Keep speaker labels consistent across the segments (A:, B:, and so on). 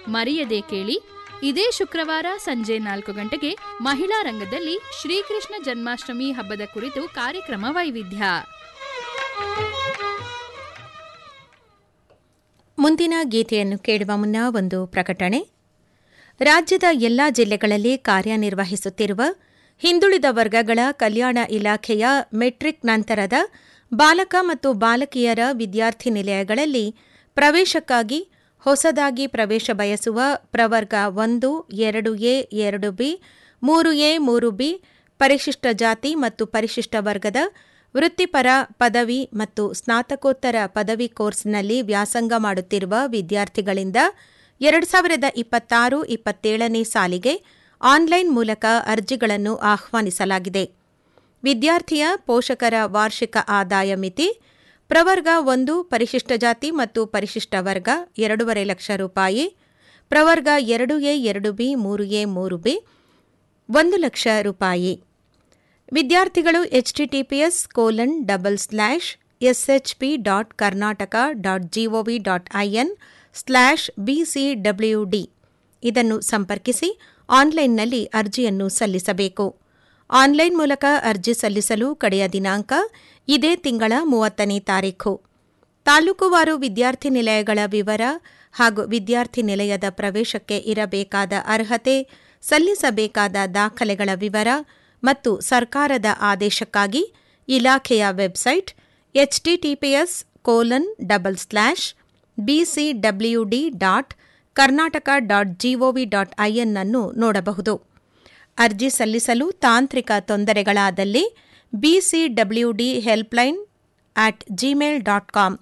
A: ಮರೆಯದೆ ಕೇಳಿ ಇದೇ ಶುಕ್ರವಾರ ಸಂಜೆ ನಾಲ್ಕು ಗಂಟೆಗೆ ಮಹಿಳಾ ರಂಗದಲ್ಲಿ ಶ್ರೀಕೃಷ್ಣ ಜನ್ಮಾಷ್ಟಮಿ ಹಬ್ಬದ ಕುರಿತು ಕಾರ್ಯಕ್ರಮ ವೈವಿಧ್ಯ
B: ಮುಂದಿನ ಗೀತೆಯನ್ನು ಕೇಳುವ ಮುನ್ನ ಒಂದು ಪ್ರಕಟಣೆ ರಾಜ್ಯದ ಎಲ್ಲಾ ಜಿಲ್ಲೆಗಳಲ್ಲಿ ಕಾರ್ಯನಿರ್ವಹಿಸುತ್ತಿರುವ ಹಿಂದುಳಿದ ವರ್ಗಗಳ ಕಲ್ಯಾಣ ಇಲಾಖೆಯ ಮೆಟ್ರಿಕ್ ನಂತರದ ಬಾಲಕ ಮತ್ತು ಬಾಲಕಿಯರ ವಿದ್ಯಾರ್ಥಿ ನಿಲಯಗಳಲ್ಲಿ ಪ್ರವೇಶಕ್ಕಾಗಿ ಹೊಸದಾಗಿ ಪ್ರವೇಶ ಬಯಸುವ ಪ್ರವರ್ಗ ಒಂದು ಎರಡು ಎ ಎರಡು ಬಿ ಮೂರು ಎ ಮೂರು ಬಿ ಪರಿಶಿಷ್ಟ ಜಾತಿ ಮತ್ತು ಪರಿಶಿಷ್ಟ ವರ್ಗದ ವೃತ್ತಿಪರ ಪದವಿ ಮತ್ತು ಸ್ನಾತಕೋತ್ತರ ಪದವಿ ಕೋರ್ಸ್ನಲ್ಲಿ ವ್ಯಾಸಂಗ ಮಾಡುತ್ತಿರುವ ವಿದ್ಯಾರ್ಥಿಗಳಿಂದ ಎರಡು ಸಾವಿರದ ಇಪ್ಪತ್ತಾರು ಇಪ್ಪತ್ತೇಳನೇ ಸಾಲಿಗೆ ಆನ್ಲೈನ್ ಮೂಲಕ ಅರ್ಜಿಗಳನ್ನು ಆಹ್ವಾನಿಸಲಾಗಿದೆ ವಿದ್ಯಾರ್ಥಿಯ ಪೋಷಕರ ವಾರ್ಷಿಕ ಆದಾಯ ಮಿತಿ ಪ್ರವರ್ಗ ಒಂದು ಪರಿಶಿಷ್ಟ ಜಾತಿ ಮತ್ತು ಪರಿಶಿಷ್ಟ ವರ್ಗ ಎರಡೂವರೆ ಲಕ್ಷ ರೂಪಾಯಿ ಪ್ರವರ್ಗ ಎರಡು ಎ ಎರಡು ಬಿ ಮೂರು ಎ ಮೂರು ಬಿ ಒಂದು ಲಕ್ಷ ರೂಪಾಯಿ ವಿದ್ಯಾರ್ಥಿಗಳು HTTPS colon double slash SHP dot Karnataka dot GOV dot IN slash BCWD ಇದನ್ನು ಸಂಪರ್ಕಿಸಿ ಆನ್ಲೈನ್ನಲ್ಲಿ ಅರ್ಜಿಯನ್ನು ಸಲ್ಲಿಸಬೇಕು ಆನ್ಲೈನ್ ಮೂಲಕ ಅರ್ಜಿ ಸಲ್ಲಿಸಲು ಕಡೆಯ ದಿನಾಂಕ ಇದೇ ತಿಂಗಳ ಮೂವತ್ತನೇ ತಾರೀಖು ತಾಲೂಕುವಾರು ವಿದ್ಯಾರ್ಥಿ ನಿಲಯಗಳ ವಿವರ ಹಾಗೂ ವಿದ್ಯಾರ್ಥಿ ನಿಲಯದ ಪ್ರವೇಶಕ್ಕೆ ಇರಬೇಕಾದ ಅರ್ಹತೆ ಸಲ್ಲಿಸಬೇಕಾದ ದಾಖಲೆಗಳ ವಿವರ ಮತ್ತು ಸರ್ಕಾರದ ಆದೇಶಕ್ಕಾಗಿ ಇಲಾಖೆಯ website HTTPS colon double slash BCWD dot Karnataka dot GOV dot IN ಅನ್ನು ನೋಡಬಹುದು ಅರ್ಜಿ ಸಲ್ಲಿಸಲು ತಾಂತ್ರಿಕ ತೊಂದರೆಗಳಾದಲ್ಲಿ BCWD helpline at Gmail dot com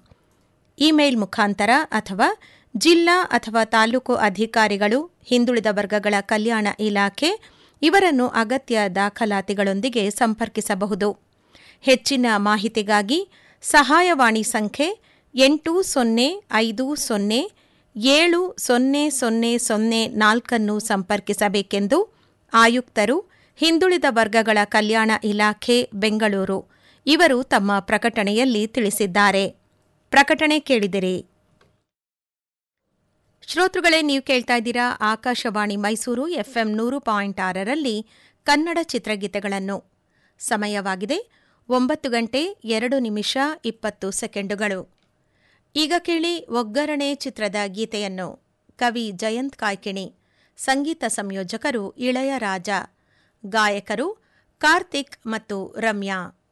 B: email ಮುಖಾಂತರ ಅಥವಾ ಜಿಲ್ಲಾ ಅಥವಾ ತಾಲೂಕು ಅಧಿಕಾರಿಗಳು ಹಿಂದುಳಿದ ವರ್ಗಗಳ ಕಲ್ಯಾಣ ಇಲಾಖೆ ಇವರನ್ನು ಅಗತ್ಯ ದಾಖಲಾತಿಗಳೊಂದಿಗೆ ಸಂಪರ್ಕಿಸಬಹುದು ಹೆಚ್ಚಿನ ಮಾಹಿತಿಗಾಗಿ ಸಹಾಯವಾಣಿ ಸಂಖ್ಯೆ ಎಂಟು ಸೊನ್ನೆ ಐದು ಸೊನ್ನೆ ಏಳು ಸೊನ್ನೆ ಸೊನ್ನೆ ಸೊನ್ನೆ ನಾಲ್ಕನ್ನು ಸಂಪರ್ಕಿಸಬೇಕೆಂದು ಆಯುಕ್ತರು ಹಿಂದುಳಿದ ವರ್ಗಗಳ ಕಲ್ಯಾಣ ಇಲಾಖೆ ಬೆಂಗಳೂರು ಇವರು ತಮ್ಮ ಪ್ರಕಟಣೆಯಲ್ಲಿ ತಿಳಿಸಿದ್ದಾರೆ ಪ್ರಕಟಣೆ ಕೇಳಿದಿರಿ ಶ್ರೋತೃಗಳೇ ನೀವು ಕೇಳ್ತಾ ಇದ್ದೀರಾ ಆಕಾಶವಾಣಿ ಮೈಸೂರು ಎಫ್ಎಂ ನೂರು ಪಾಯಿಂಟ್ ಆರರಲ್ಲಿ ಕನ್ನಡ ಚಿತ್ರಗೀತೆಗಳನ್ನು ಸಮಯವಾಗಿದೆ ಒಂಬತ್ತು ಗಂಟೆ ಎರಡು ನಿಮಿಷ ಇಪ್ಪತ್ತು ಸೆಕೆಂಡುಗಳು ಈಗ ಕೇಳಿ ಒಗ್ಗರಣೆ ಚಿತ್ರದ ಗೀತೆಯನ್ನು ಕವಿ ಜಯಂತ್ ಕಾಯ್ಕಿಣಿ ಸಂಗೀತ ಸಂಯೋಜಕರು ಇಳೆಯರಾಜ ಗಾಯಕರು ಕಾರ್ತಿಕ್ ಮತ್ತು ರಮ್ಯಾ